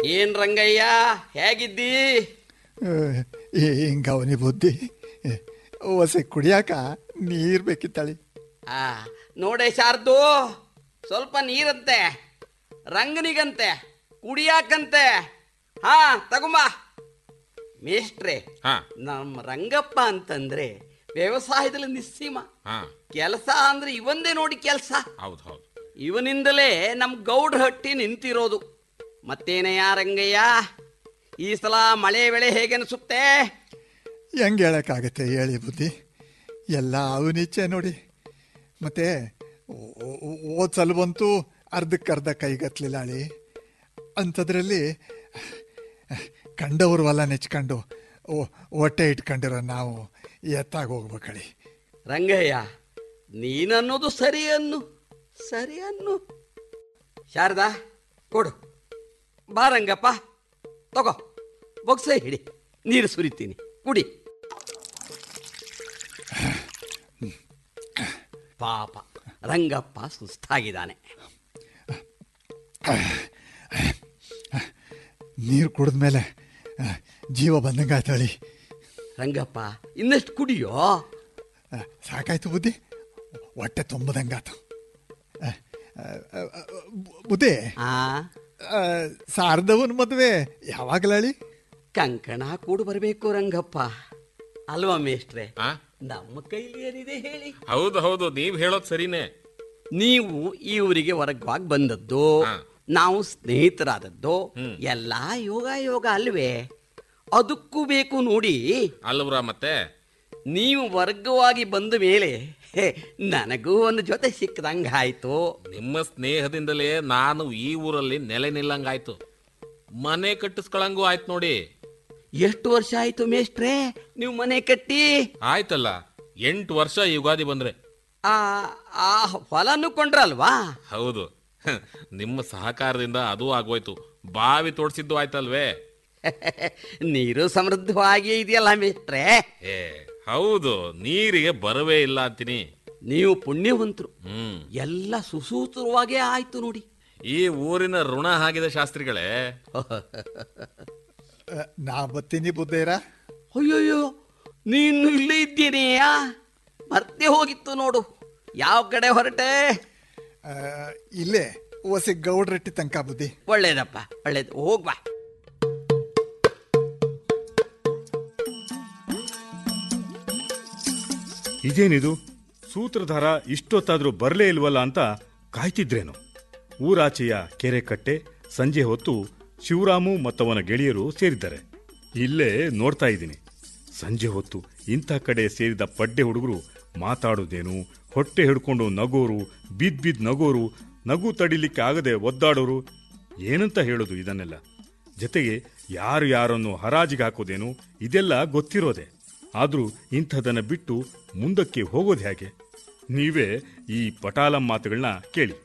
ಏನ್ ರಂಗಯ್ಯ ಹೇಗಿದ್ದಿ ಹಿಂಗವನಿ ಬುದ್ಧಿ ಹೊಸ ಕುಡಿಯಾಕ ನೀರು ಬೇಕಿತ್ತಳಿ ಆ ನೋಡೆ ಶಾರ್ದು ಸ್ವಲ್ಪ ನೀರಂತೆ ರಂಗನಿಗಂತೆ ಕುಡಿಯಾಕಂತೆ ಹಾ ತಗೊಂಬ ಮೇಷ್ಟ್ರೆ ಹಾ ನಮ್ಮ ರಂಗಪ್ಪ ಅಂತಂದ್ರೆ ವ್ಯವಸಾಯದಲ್ಲಿ ನಿಸ್ಸೀಮ ಹಾ ಕೆಲಸ ಅಂದ್ರೆ ಇವಂದೇ ನೋಡಿ ಕೆಲಸ ಹೌದು ಹೌದು ಇವನಿಂದಲೇ ನಮ್ಮ ಗೌಡ್ರ ಹಟ್ಟಿ ನಿಂತಿರೋದು ಮತ್ತೇನಯ್ಯ ರಂಗಯ್ಯ ಈ ಸಲ ಮಳೆ ಬೆಳೆ ಹೇಗನ್ಸುತ್ತೆ ಹೆಂಗೆ ಹೇಳೋಕ್ಕಾಗತ್ತೆ ಹೇಳಿ ಬುದ್ಧಿ ಎಲ್ಲ ಅವನಿಚ್ಛೆ ನೋಡಿ ಮತ್ತೆ ಓದ್ ಸಲ ಬಂತು ಅರ್ಧಕ್ಕರ್ಧ ಕೈಗತ್ಲಿಲ್ಲ ಅಳಿ ಅಂಥದ್ರಲ್ಲಿ ಕಂಡವರು ಹೊಲ ನೆಚ್ಕೊಂಡು ಓ- ಹೊಟ್ಟೆ ಇಟ್ಕೊಂಡಿರೋ ನಾವು ಎತ್ತಾಗ ಹೋಗ್ಬೇಕಳಿ ರಂಗಯ್ಯ ನೀನನ್ನೋದು ಸರಿ ಅನ್ನು ಸರಿ ಅನ್ನು ಶಾರದಾ ಕೊಡು ಬಾ ರಂಗಪ್ಪ ತಗೋ ಬೊಕ್ಸೆ ಹಿಡಿ ನೀರು ಸುರಿತೀನಿ ಕುಡಿ ಪಾಪ ರಂಗಪ್ಪ ಸುಸ್ತಾಗಿದ್ದಾನೆ ನೀರು ಕುಡಿದ್ಮೇಲೆ ಆ, ಜೀವ ಬಂದಂಗಾಯ್ತಳಿ ರಂಗಪ್ಪ ಇನ್ನಷ್ಟು ಕುಡಿಯೋ ಆ, ಸಾಕಾಯ್ತು ಬುದ್ಧಿ ಹೊಟ್ಟೆ ತುಂಬದಂಗಾತು ಆ, ಆ, ಆ, ಆ, ಬುದ್ಧಿ ಆ ಆ, ಶಾರದವನ್ ಮದುವೆ ಯಾವಾಗಲಳಿ ಕಂಕಣ ಕೂಡು ಬರಬೇಕು ರಂಗಪ್ಪ ಅಲ್ವಾ ಮೇಷ್ಟ್ರೆ ಆ ನಮ್ಮ ಕೈಲಿ ಏನಿದೆ ಹೇಳಿ ಹೌದು ಹೌದು ನೀವ್ ಹೇಳೋದ್ ಸರಿನೇ ನೀವು ಈ ಊರಿಗೆ ವರ್ಗವಾಗಿ ಬಂದದ್ದು ಹಾ. ನಾವು ಸ್ನೇಹಿತರಾದದ್ದು ಹ್ಮ್. ಎಲ್ಲ ಯೋಗ ಯೋಗ ಅಲ್ವೇ ಅದಕ್ಕೂ ಬೇಕು ನೋಡಿ ಅಲ್ವ್ರ ಮತ್ತೆ ನೀವು ವರ್ಗವಾಗಿ ಬಂದ ಮೇಲೆ ಹೇ, ನನಗೂ ಒಂದು ಜೊತೆ ಸಿಕ್ಕದಂಗ ಆಯ್ತು ನಿಮ್ಮ ಸ್ನೇಹದಿಂದಲೇ ನಾನು ಈ ಊರಲ್ಲಿ ನೆಲೆ ನಿಲ್ಲಂಗಾಯ್ತು ಮನೆ ಕಟ್ಟಿಸ್ಕೊಳಂಗೂ ಆಯ್ತು ನೋಡಿ ಎಷ್ಟು ವರ್ಷ ಆಯ್ತು ಮೇಷ್ಟ್ರೆ ನೀವು ಮನೆ ಕಟ್ಟಿ ಆಯ್ತಲ್ಲ ಎಂಟು ವರ್ಷ ಈ ಯುಗಾದಿ ಬಂದ್ರೆ ಆ ಆ ಹೊಲನು ಕೊಂಡ್ರಲ್ವಾ ಹೌದು ಹ, ನಿಮ್ಮ ಸಹಕಾರದಿಂದ ಅದೂ ಆಗೋಯ್ತು ಬಾವಿ ತೋಡ್ಸಿದ್ದು ಆಯ್ತಲ್ವೇ ನೀರು ಸಮೃದ್ಧವಾಗಿ ಇದೆಯಲ್ಲ ಮೇಷ್ಟ್ರೆ ಏ ಹೌದು ನೀರಿಗೆ ಬರವೇ ಇಲ್ಲ ಅಂತೀನಿ ನೀವು ಪುಣ್ಯವಂತರು ಹ್ಮ್ ಎಲ್ಲ ಸುಸೂತ್ರವಾಗೇ ಆಯ್ತು ನೋಡಿ ಈ ಊರಿನ ಋಣ ಹಾಕಿದ ಶಾಸ್ತ್ರಿಗಳೇ ಆ, ನಾ ಬತ್ತೀನಿ ಬುದ್ಧೇರ ಅಯ್ಯೋಯ್ಯೋ ನೀನು ಇಲ್ಲೇ ಇದ್ದೇನೆಯಾ ಮರ್ತೇ ಹೋಗಿತ್ತು ನೋಡು ಯಾವ ಕಡೆ ಹೊರಟೆ ಆ, ಇಲ್ಲೇ ಹೊಸ ಗೌಡ್ರಟ್ಟಿ ತನಕ ಬುದ್ಧಿ ಒಳ್ಳೇದಪ್ಪ ಒಳ್ಳೇದು ಹೋಗ್ಬಾ ಇದೇನಿದು ಸೂತ್ರಧಾರ ಇಷ್ಟೊತ್ತಾದ್ರೂ ಬರಲೇ ಇಲ್ವಲ್ಲ ಅಂತ ಕಾಯ್ತಿದ್ರೇನು ಊರಾಚೆಯ ಕೆರೆ ಕಟ್ಟೆ ಸಂಜೆ ಹೊತ್ತು ಶಿವರಾಮು ಮತ್ತವನ ಗೆಳೆಯರು ಸೇರಿದ್ದಾರೆ ಇಲ್ಲೇ ನೋಡ್ತಾ ಇದ್ದೀನಿ ಸಂಜೆ ಹೊತ್ತು ಇಂಥ ಕಡೆ ಸೇರಿದ ಪಡ್ಡೆ ಹುಡುಗರು ಮಾತಾಡೋದೇನು ಹೊಟ್ಟೆ ಹಿಡ್ಕೊಂಡು ನಗೋರು ಬಿದ್ ಬಿದ್ ನಗೋರು ನಗು ತಡಿಲಿಕ್ಕೆ ಆಗದೆ ಒದ್ದಾಡೋರು ಏನಂತ ಹೇಳೋದು ಇದನ್ನೆಲ್ಲ ಜೊತೆಗೆ ಯಾರು ಯಾರನ್ನು ಹರಾಜಿಗೆ ಹಾಕೋದೇನು ಇದೆಲ್ಲ ಗೊತ್ತಿರೋದೆ ಆದ್ರೂ ಇಂಥದನ್ನ ಬಿಟ್ಟು ಮುಂದಕ್ಕೆ ಹೋಗೋದು ಹೇಗೆ ನೀವೇ ಈ ಪಟಾಲಂ ಮಾತುಗಳನ್ನ ಕೇಳಿ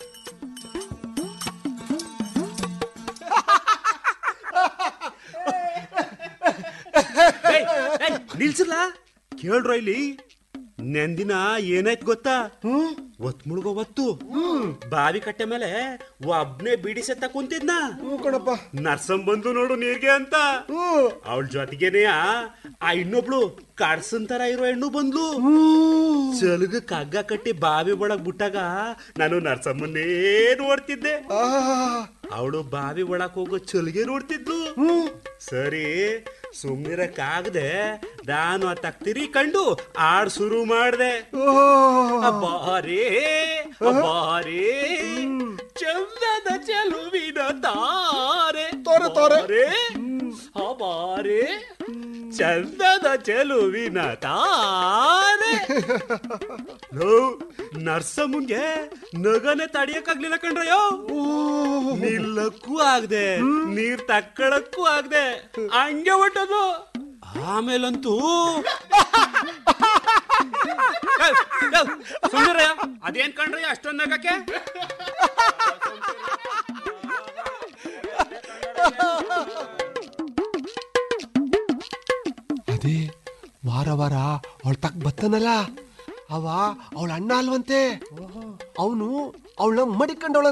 ನಿಲ್ಸಲ್ಲ ಕೇಳ್ರ ಇಲ್ಲಿ ನೆಂದಿನ ಏನಾಯ್ತು ಗೊತ್ತಾ ಒತ್ ಮುಳುಗೋ ಒತ್ತು ಬಾವಿ ಕಟ್ಟೆ ಮೇಲೆ ಒಬ್ನೇ ಬಿಡಿ ಸೆತ್ತ ಕುಂತಿದ್ನ ನರ್ಸಂ ಬಂದು ನೋಡು ನೀರ್ಗೆ ಅಂತ ಅವಳ ಜೊತೆಗೇನೆ ಆ ಇನ್ನೊಬ್ಳು ಕಡ್ಸನ್ ತರ ಇರೋ ಹೆಣ್ಣು ಬಂದ್ಲು ಚಲುಗ ಕಗ್ಗ ಕಟ್ಟಿ ಬಾವಿ ಒಳಗ್ ಬಿಟ್ಟಾಗ ನಾನು ನರ್ಸಮ್ಮನ್ನೇ ನೋಡ್ತಿದ್ದೆ ಅವಳು ಬಾವಿ ಒಳಕ್ ಹೋಗೋ ಚಲ್ಗೆ ನೋಡ್ತಿದ್ಲು ಸರಿ ಸುಮ್ನಿರಕ್ಕಾಗದೆ ನಾನು ಆ ತಕ್ತಿರಿ ಕಂಡು ಆಡ್ ಶುರು ಮಾಡ್ದೆ ಬಾರೇ ಬಾರೇ ಚಂದದ ಚೆಲುವಿನ ತಾರೆ ತೋರೆ, ತೋರೆ. ಬಾರೇ, ಆ ಬಾರೇ ಚಂದದ ಚೆಲುವಿನ ತಾರೆ ಲೋ, ನರ್ಸಮ್ಮಂಗೆ ನಗನೆ ತಡಿಯಕ್ಕಾಗ್ಲಿಲ್ಲ ಕಣ್ರಯ್ಯೋ ನಿಲ್ಲಕ್ಕೂ ಆಗದೆ ನೀರ್ ತಕ್ಕಳಕ್ಕೂ ಆಗದೆ ಹಂಗೆ ಹೊಟ್ಟದು ಆಮೇಲಂತೂ ಸುಂದರಯ್ಯ ಅದೇನ್ ಕಣ್ರಯ್ಯ ಅಷ್ಟೊಂದ್ ನಗಕ್ಕೆ ಅದೇ ವಾರ ವಾರ ಅವಳ ತಕ್ ಬತ್ತನಲ್ಲ ಅವ ಅವಳ ಅಣ್ಣ ಅಲ್ವಂತೆ ಅವನು ಅವಳ ಮಡಿಕೊಂಡವಳ